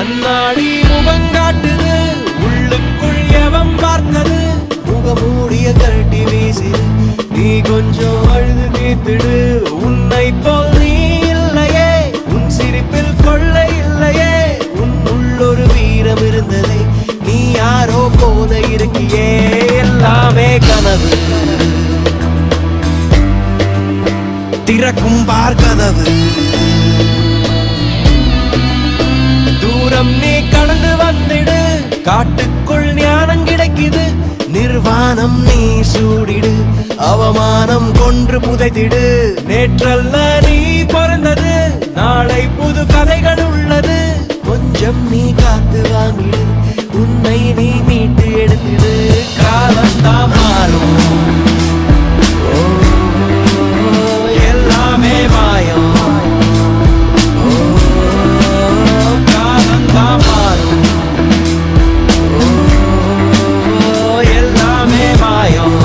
கண்ணாடி முகங்காட்டுது உள்ளுக்குள் எவன் பார்த்தது முகமூடிய கழட்டி வீசிடு நீ கொஞ்சம் அழுது தீர்த்திடு உன்னை போல் நீ இல்லையே உன் சிரிப்பில் கொள்ளை இல்லையே உன் உள்ளொரு வீரம் இருந்ததே நீ யாரோ போல இருக்கியே எல்லாமே கனவு திறக்கும் பார்க்கதவு தூரம் நீ கடந்து வந்திடு காட்டுக்குள் ஞானம் கிடைக்குது நிர்வாணம் நீ சூடிடு அவமானம் கொன்று புதைத்திடு நேற்றல்ல நீ பிறந்தது நாளை புது கதைகள் உள்ளது கொஞ்சம் நீ காத்து வாங்கிடு உன்னை நீ மீட்டு எடுத்திடு காலம் தான் மாறும் ஓ, எல்லாமே மாயம் ஓ, காலம் தான் மாறும் ஓ, எல்லாமே மாயம்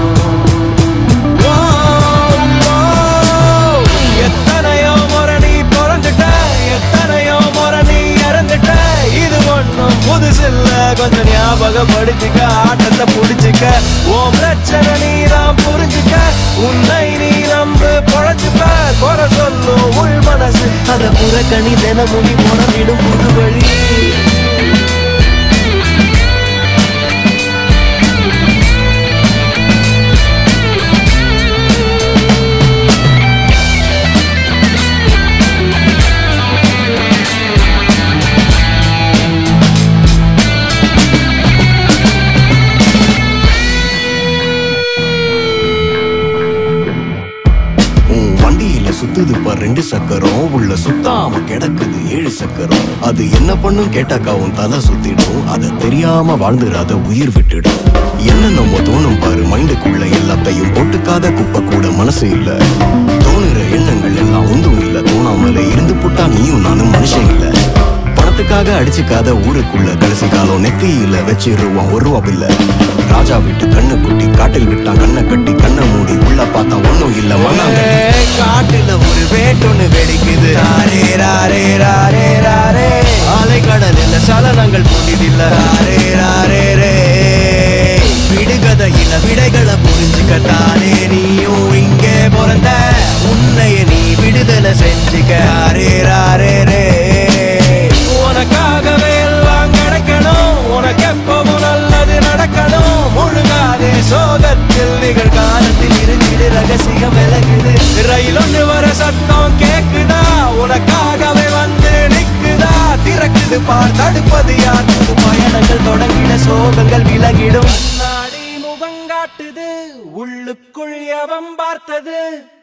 ஓ, ஓ, எத்தனையோ முறை நீ பிறந்துட்ட எத்தனையோ முறை நீ இறந்துட்ட இது ஒண்ணும் புதுசில்ல கொஞ்சம் ஞாபகப்படுத்திக்க ஆட்டத்தை புடிச்சுக்க ஓ பிரச்சனை நீ தான் புரிஞ்சுக்க உன்னை நீ நம்பு பொழைச்சுப்ப குறை சொல்லும் உள் மனசு அத புறக்கணி தினமும் நீ புறவிடும் புது வழி உன் வண்டியில சுத்துது பார் ரெண்டு சக்கரம் உள்ள சுத்தாம கிடக்குது ஏழு சக்கரம் அது என்ன பண்ணும் கேட்டாக்கா உன் தலை சுத்திடும் அத தெரியாம வாழ்ந்துடாத உயிர் விட்டுடும் என்னென்னமோ தோணும் பாரு மைண்டுக்குள்ள எல்லாத்தையும் போட்டுக்காத குப்பை கூட மனசு இல்ல தோணுற எண்ணங்கள் எல்லாம் ஒன்றும் இல்ல தோணாமலே இருந்து புட்டா நீயும் நானும் மனுஷன் இல்ல பணத்துக்காக அடிச்சுக்காத ஊருக்குள்ள கடைசி காலம் நெத்தியில வச்சிருவான் ஒரு ரூபா பில்ல ராஜா விட்டு கண்ணு குட்டி காட்டில் விட்டான் கண்ணை கட்டி கண்ணை மூடி உள்ள பார்த்தா ஒண்ணும் இல்ல மண்ணாங்கட்டி ஏய், காட்டுல ஒரு வேட்டொன்னு வெடிக்குது ராரே ராரே ராரே ராரே அலை கடலில் சலனங்கள் புதிதில்ல ராரே ராரே ரே விடுகதையில விடைகளை புரிஞ்சுக்கத்தானே நீயும் இங்கே பிறந்த உன்னைய நீ விடுதலை செஞ்சுக்க ராரே ராரே ரே உனக்காகவே எல்லாம் கிடைக்கணும் உனக்கு எப்பவும் நல்லது நடக்கணும் முழுகாதே சோகத்தில் நிகழ்காலத்தில் இருந்திடு ரகசியம் விலகுது ரயில் ஒன்று வர சத்தம் கேக்குதா உனக்காகவே வந்து நிக்குதா திறக்குது பார் தடுப்பது யார் புது பயணங்கள் தொடங்கின சோகங்கள் விலகிடும் நாடி முகங்காட்டுது உள்ளுக்குள் எவன் பார்த்தது